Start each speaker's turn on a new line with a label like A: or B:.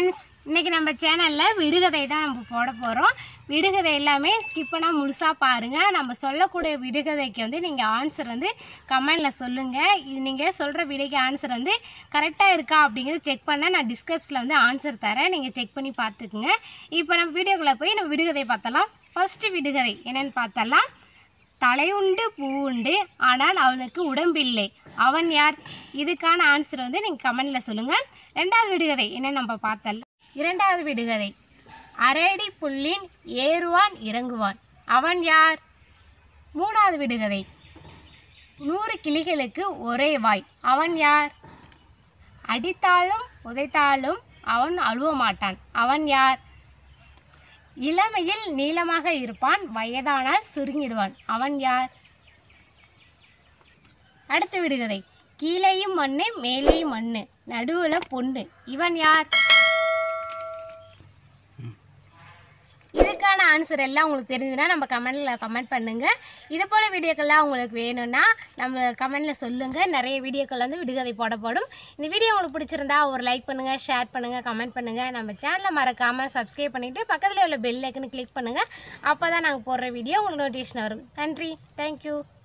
A: friends இன்றைக்கி நம்ம சேனலில் விடுகதை தான் நம்ம போட போகிறோம் விடுகதை எல்லாமே ஸ்கிப் பண்ணால் முழுசாக பாருங்கள் நம்ம சொல்லக்கூடிய விடுகதைக்கு வந்து நீங்கள் ஆன்சர் வந்து கமெண்டில் சொல்லுங்கள் இது நீங்கள் சொல்கிற விடைக்கு ஆன்சர் வந்து கரெக்டாக இருக்கா அப்படிங்கிறத செக் பண்ண நான் டிஸ்கிரிப்ஷனில் வந்து ஆன்சர் தரேன் நீங்கள் செக் பண்ணி பார்த்துக்குங்க இப்போ நம்ம வீடியோக்குள்ளே போய் நம்ம விடுகதை பார்த்தலாம் ஃபஸ்ட்டு விடுகதை என்னென்னு பார்த்தலாம் தலையுண்டு பூவுண்டு ஆனால் அவனுக்கு உடம்பில்லை அவன் யார் இதுக்கான ஆன்சர் வந்து நீங்கள் கமெண்டில் சொல்லுங்கள் ரெண்டாவது விடுகதை என்ன நம்ம பார்த்தல் இரண்டாவது விடுகதை அரடி புல்லின் ஏறுவான் இறங்குவான் அவன் யார் மூணாவது விடுகதை நூறு கிளிகளுக்கு ஒரே வாய் அவன் யார் அடித்தாலும் உதைத்தாலும் அவன் அழுவ மாட்டான் அவன் யார் இளமையில் நீளமாக இருப்பான் வயதானால் சுருங்கிடுவான் அவன் யார் அடுத்த விடுகதை கீழேயும் மண்ணு மேலேயும் மண்ணு நடுவில் பொண்ணு இவன் யார் இதுக்கான ஆன்சர் எல்லாம் உங்களுக்கு தெரிஞ்சுன்னா நம்ம கமெண்டில் கமெண்ட் பண்ணுங்கள் இது போல் வீடியோக்கள்லாம் உங்களுக்கு வேணும்னா நம்ம கமெண்டில் சொல்லுங்கள் நிறைய வீடியோக்கள் வந்து விடுகதை போடப்படும் இந்த வீடியோ உங்களுக்கு பிடிச்சிருந்தா ஒரு லைக் பண்ணுங்கள் ஷேர் பண்ணுங்கள் கமெண்ட் பண்ணுங்கள் நம்ம சேனலை மறக்காமல் சப்ஸ்கிரைப் பண்ணிவிட்டு பக்கத்தில் உள்ள பெல் ஐக்கனை கிளிக் பண்ணுங்கள் அப்போ தான் நாங்கள் போடுற வீடியோ உங்களுக்கு நோட்டிஃபிகேஷன் வரும் நன்றி தேங்க்யூ